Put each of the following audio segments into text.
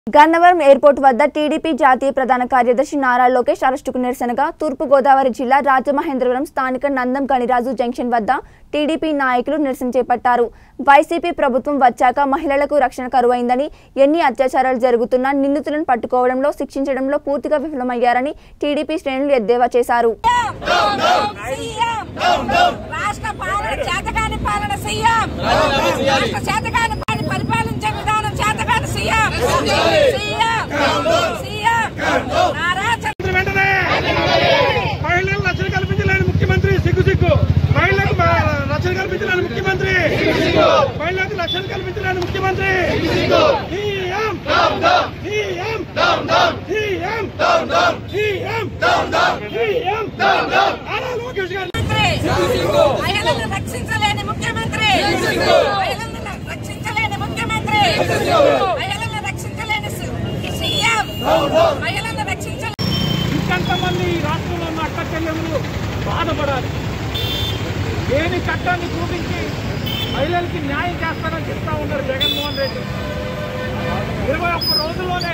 Gannavaram airport వద్ద TDP జాతీయ ప్రధాన కార్యదర్శి నారా లోకేష్ అరెస్టుకు నిరసనగా తూర్పుగోదావరి జిల్లా రాజమహేంద్రవరం స్థానిక నందం గణిరాజు జంక్షన్ వద్ద టీడీపీ నాయకులు నిరసన చేపట్టారు వైసీపీ ప్రభుత్వం వచ్చాక మహిళలకు రక్షణ కరువైందని ఎన్ని అత్యాచారాలు జరుగుతున్నా నిందితులను పట్టుకోవడంలో శిక్షించడంలో పూర్తిగా విఫలమయ్యారని టీడీపీ శ్రేణులు ఎద్దేవా చేశారు సీఎం రాష్ట్ర పాలన చేతకాని పాలన సీఎం రాష్ట్ర చేతకాని పాలన పరిపాలించే విధానం చేతకాని CM CM CM Nara Chandra- వెంటనే మహిళలకు రక్షణ కల్పించలేని ముఖ్యమంత్రి సిగ్గు సిగ్గు మహిళలకు మ- రక్షణ కల్పించలేని ముఖ్యమంత్రి మహిళలకు రక్షణ కల్పించలేని ముఖ్యమంత్రి CM CM CM CM CM Nara Lokesh garu మంత్రి మహిళలను రక్షించలేని ముఖ్యమంత్రి మహిళలను రక్షించలేని ముఖ్యమంత్రి మహిళలను రక్షించలేని సి- సీఎం మహిళలను రక్షించలేని ఇంకెంతమంది ఈ రాష్ట్రంలో ఉన్న అక్క చెల్లెములు బాధపడాలి లేని చట్టాన్ని చూపించి మహిళలకి న్యాయం చేస్తానని చెప్తా ఉన్నారు జగన్మోహన్ రెడ్డి ఇరవై ఒక్క రోజుల్లోనే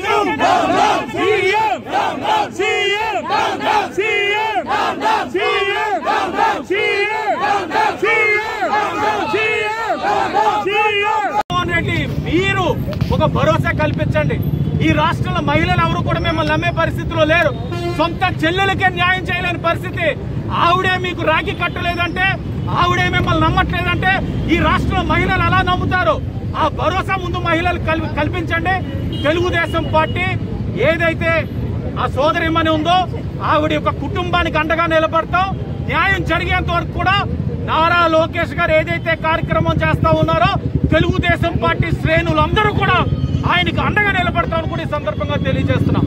జగన్మోహన్ రెడ్డి మీరు ఒక భరోసా కల్పించండి ఈ రాష్ట్రంలో మహిళలు ఎవరు కూడా మిమ్మల్ని నమ్మే పరిస్థితిలో లేరు సొంత చెల్లెలకే న్యాయం చేయలేని పరిస్థితి ఆవిడే మీకు రాఖీ కట్టలేదంటే ఆవిడే మిమ్మల్ని నమ్మట్లేదంటే ఈ రాష్ట్రంలో మహిళలు ఎలా నమ్ముతారు ఆ భరోసా ముందు మహిళలు కల్- కల్పించండి తెలుగుదేశం పార్టీ ఏదైతే ఆ సోదరిమని ఉందో ఆవిడ యొక్క కుటుంబానికి అండగా నిలబడతాం న్యాయం జరిగేంత వరకు కూడా నారా లోకేష్ గారు ఏదైతే కార్యక్రమం చేస్తా ఉన్నారో తెలుగుదేశం పార్టీ శ్రేణులందరూ కూడా ఆయనకు అండగా నిలబడతామని కూడా ఈ సందర్భంగా తెలియజేస్తున్నాం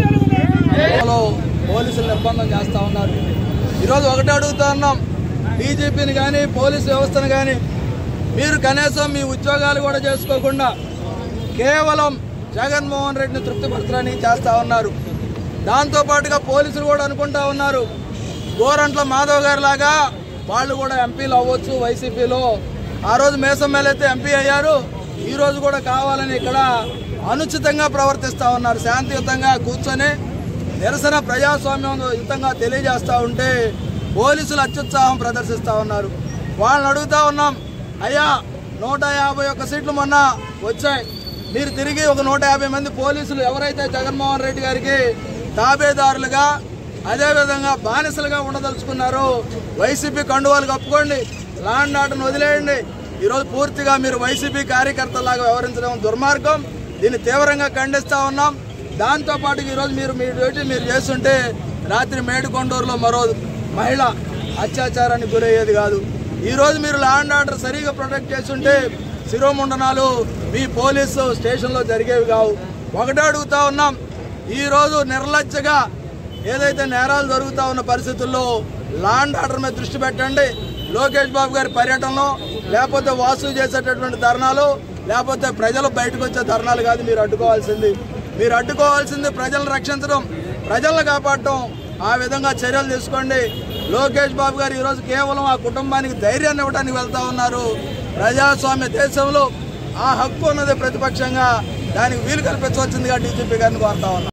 లో పోలీసులు నిర్బంధం చేస్తా ఉన్నారు ఈరోజు ఒకటే అడుగుతా ఉన్నాం డీజీపీని కానీ పోలీసు వ్యవస్థను కానీ మీరు కనీసం మీ ఉద్యోగాలు కూడా చేసుకోకుండా కేవలం జగన్మోహన్ రెడ్డిని తృప్తిపరచడానికి చేస్తా ఉన్నారు దాంతో పాటుగా పోలీసులు కూడా అనుకుంటా ఉన్నారు గోరంట్ల మాధవ్ గారి లాగా వాళ్ళు కూడా ఎంపీలు అవ్వచ్చు వైసీపీలో ఆ రోజు మేసం మేలైతే ఎంపీ అయ్యారు ఈ రోజు కూడా కావాలని ఇక్కడ అనుచితంగా ప్రవర్తిస్తా ఉన్నారు శాంతియుతంగా కూర్చొని నిరసన ప్రజాస్వామ్యంయుతంగా తెలియజేస్తా ఉంటే పోలీసులు అత్యుత్సాహం ప్రదర్శిస్తా ఉన్నారు వాళ్ళని అడుగుతా ఉన్నాం అయ్యా నూట యాభై ఒక్క సీట్లు మొన్న వచ్చాయి మీరు తిరిగి ఒక నూట యాభై మంది పోలీసులు ఎవరైతే జగన్మోహన్ రెడ్డి గారికి తాబేదారులుగా అదేవిధంగా బానిసలుగా ఉండదలుచుకున్నారో వైసీపీ కండువాలు కప్పుకోండి లాండ్ ఆటను వదిలేయండి ఈరోజు పూర్తిగా మీరు వైసీపీ కార్యకర్తలాగా వ్యవహరించడం దుర్మార్గం దీన్ని తీవ్రంగా ఖండిస్తా ఉన్నాం దాంతో పాటు ఈరోజు మీరు మీ డ్యూటీ మీరు చేస్తుంటే రాత్రి మేడుకొండూరులో మరో మహిళ అత్యాచారానికి గురయ్యేది కాదు ఈరోజు మీరు ల్యాండ్ ఆర్డర్ సరిగా ప్రొటెక్ట్ చేస్తుంటే శిరోముండనాలు మీ పోలీసు స్టేషన్లో జరిగేవి కావు ఒకటే అడుగుతా ఉన్నాం ఈరోజు నిర్లజ్జగా ఏదైతే నేరాలు జరుగుతూ ఉన్న పరిస్థితుల్లో లాండ్ ఆర్డర్ మీద దృష్టి పెట్టండి లోకేష్ బాబు గారి పర్యటనలో లేకపోతే వాసు చేసేటటువంటి ధర్నాలు లేకపోతే ప్రజలు బయటకు వచ్చే ధర్నాలు కాదు మీరు అడ్డుకోవాల్సింది మీరు అడ్డుకోవాల్సింది ప్రజలను రక్షించడం ప్రజలను కాపాడటం ఆ విధంగా చర్యలు తీసుకోండి లోకేష్ బాబు గారు ఈరోజు కేవలం ఆ కుటుంబానికి ధైర్యాన్ని ఇవ్వడానికి వెళ్తా ఉన్నారు ప్రజాస్వామ్య దేశంలో ఆ హక్కు ఉన్నది ప్రతిపక్షంగా దానికి వీలు కల్పించవలసిందిగా డీజీపీ గారిని కోరుతా ఉన్నాం